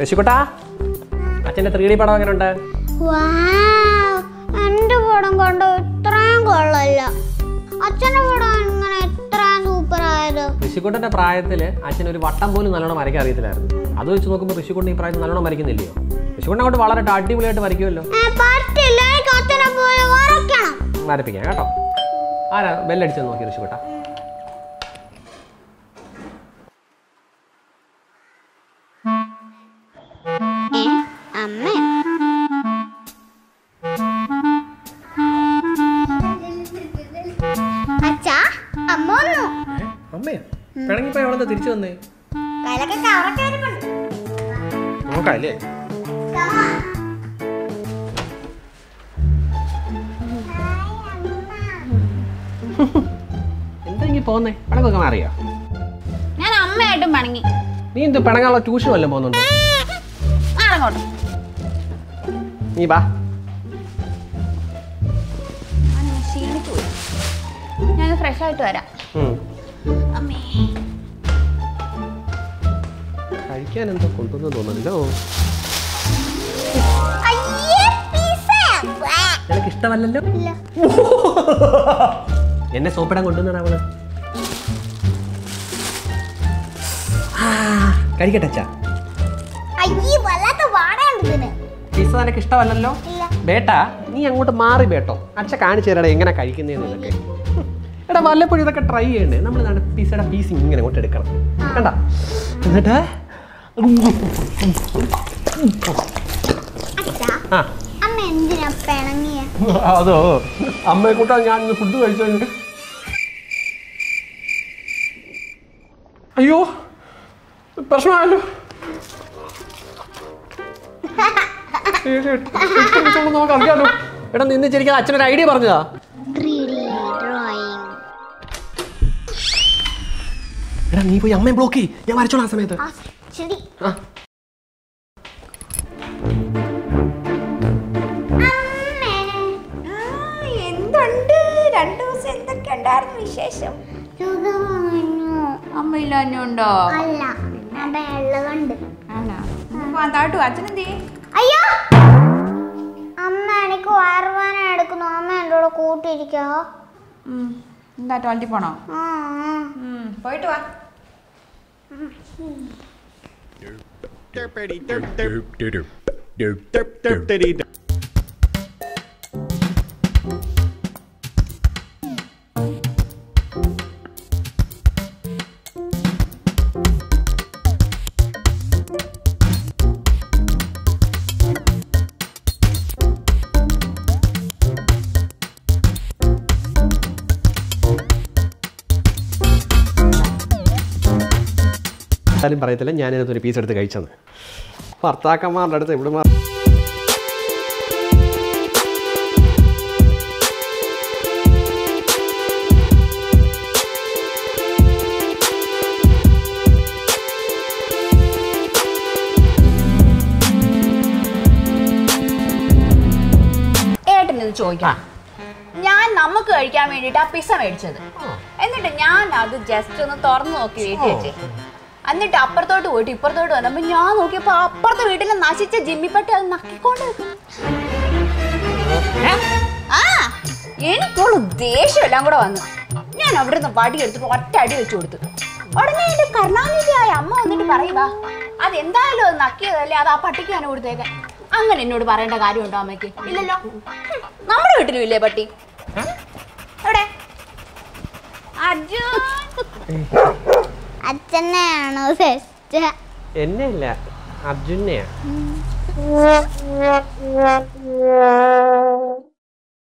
ഋഷിക്കുട്ടാ അച്ഛൻ്റെ three D പടം എങ്ങനെ ഉണ്ട് വാവ്, എന്റെ പടം കണ്ടോ ഇത്രയും കൊള്ളല്ല അച്ഛന്റെ പടം ഇങ്ങനെ ഇത്രയും സൂപ്പർ ആയത് ഋഷിക്കുട്ടൻ്റെ പ്രായത്തിൽ അച്ഛൻ ഒരു വട്ടം പോലും നല്ലോണം വരയ്ക്കാൻ അറിയത്തില്ലായിരുന്നു അത് വെച്ച് നോക്കുമ്പോൾ ഋഷിക്കുട്ടൻ ഈ പ്രായത്തിൽ നല്ലോണം വരയ്ക്കുന്നില്ലയോ ഋഷിക്കുട്ടൻ അങ്ങോട്ട് വളരെ അടിപൊളിയായിട്ട് വരയ്ക്കുമല്ലോ ഏ, പറ്റില്ല എനിക്ക് അച്ഛനെ പോലെ വരയ്ക്കണം വരപ്പിക്കാം കേട്ടോ ആരാ ബെല്ലടിച്ചെന്ന് നോക്കി ഋഷിക്കുട്ട ഏ, അമ്മ അച്ഛാ അമ്മ വന്നു അമ്മയാ പിണങ്ങിപ്പോയി അവിടെ തിരിച്ചു വന്നേ കയ്യിലൊക്കെ കവറൊക്കെ വരുന്നുണ്ട് നോക്കാം അല്ലേ എന്തെങ്കിലും പോന്നേ പിണക്കൊക്കെ മാറിയോ ഞാൻ അമ്മയായിട്ടും പണങ്ങി നീ എന്ത് പിണങ്ങാനുള്ള ട്യൂഷൻ വല്ലതും പോകുന്നുണ്ടോ ആടങ്ങോട്ട് നീ വാ ഞാൻ ക്ഷീണിച്ചു പോയി ഞാൻ ഫ്രഷ് ആയിട്ട് വരാം ഉം. അമ്മേ കഴിക്കാൻ എന്തോ കൊണ്ടുവന്നു തോന്നുന്നല്ലോ അയ്യേ പിസ്സ നിനക്ക് ഇഷ്ടമല്ലല്ലോ ഇല്ല എന്നെ സോപ്പിടാൻ കൊണ്ടുവന്നാണ് അവള് ആ, കഴിക്കട്ടെ അച്ഛാ അയ്യേ വല്ലാത്ത വാടയുണ്ട് ഇതിന് പിസ്സ നിനക്ക് ഇഷ്ടമല്ലല്ലോ ഇല്ല ബേട്ടാ നീ അങ്ങോട്ട് മാറി ബേട്ടോ അച്ഛ കാണിച്ചു തരടാ എങ്ങനെ കഴിക്കുന്നതെന്ന് ഇതൊക്കെ എടാ വല്ലപ്പോഴും ഇതൊക്കെ ട്രൈ ചെയ്യണ്ടേ നമ്മൾ ഇതാണ് പിസ്സയുടെ പീസ് ഇങ്ങനെ അങ്ങോട്ട് എടുക്കണം കണ്ട എന്നിട്ട് അച്ഛാ ആ അമ്മ എന്തിനാ പിണങ്ങിയ അതോ അമ്മയെ കൂട്ടാ ഞാൻ ഇന്ന് ഫുഡ് കഴിച്ചു കഴിഞ്ഞിട്ട് അയ്യോ പ്രശ്നമായല്ലോ നമുക്ക് അറിയാലോ എടാ നിന്ന് ശരിക്കും അച്ഛനൊരു ഐഡിയ പറഞ്ഞതാ ത്രീ ഡി ഡ്രോയിങ് എടാ നീ പോയി അമ്മയെ ബ്ലോക്ക് ചെയ്യ് ഞാൻ വരച്ചോളാം ആ സമയത്ത് ആ ശരി ആ അമ്മേ എന്തുണ്ട് രണ്ടു ദിവസം എന്തൊക്കെ ഉണ്ടായിരുന്നു വിശേഷം സുഖമാണോ അമ്മ ഇല്ലാഞ്ഞുണ്ടോ അല്ല അമ്മ ഉള്ളതുണ്ട് താട്ടു അച്ഛനെന്തേ അയ്യോ അമ്മ എനിക്ക് വയറുവേന എടുക്കുന്നു അമ്മ എൻ്റെ കൂടെ കൂട്ടിയിരിക്കോ എന്താ ടോയ്ലറ്റിൽ പോണോ ആ ആ. പോയിട്ട് വാ Derpity derp derp derp derp derp derp diddy derp. ആരും പറയത്തില്ല ഞാൻ ഇതിനകത്ത് ഒരു പീസ് എടുത്ത് കഴിച്ചെന്ന് ഭർത്താക്കന്മാരുടെ അടുത്ത് ഇവിടെ ഏട്ടനിത് ചോദിക്കാം ഞാൻ നമുക്ക് കഴിക്കാൻ വേണ്ടിയിട്ട് ആ പിസ മേടിച്ചത് എന്നിട്ട് ഞാൻ അത് ജസ്റ്റ് ഒന്ന് തുറന്നു നോക്കി വീട്ടിൽ വെച്ച് എന്നിട്ട് അപ്പുറത്തോട്ട് പോയിട്ട് ഇപ്പുറത്തോട്ട് വന്നപ്പോ ഞാൻ നോക്കിയപ്പോ അപ്പുറത്തെ വീട്ടിലെ നശിച്ച ജിമ്മിപ്പട്ടി അത് നക്കിക്കൊണ്ട് നിൽക്കുന്നു. ആ എനിക്കുള്ള ദേഷ്യം എല്ലാം കൂടെ വന്നു ഞാൻ അവിടെ നിന്ന് വടി എടുത്തിട്ട് ഒറ്റ അടി വെച്ചു കൊടുത്തു ഉടനെ എന്റെ കരുണാനിധിയായ അമ്മ വന്നിട്ട് പറയുക അത് എന്തായാലും അത് നക്കിയതല്ലേ അത് ആ പട്ടിക്ക് തന്നെ കൊടുത്തേക്കാൻ അങ്ങനെ എന്നോട് പറയേണ്ട കാര്യമുണ്ടോ അമ്മയ്ക്ക് ഇല്ലല്ലോ ഹും, നമ്മുടെ വീട്ടിലും ഇല്ലേ പട്ടി എവിടെ അർജുൻ അച്ഛനെയാണോ ബെസ്റ്റ് എന്നെ അല്ല അർജുനെയാ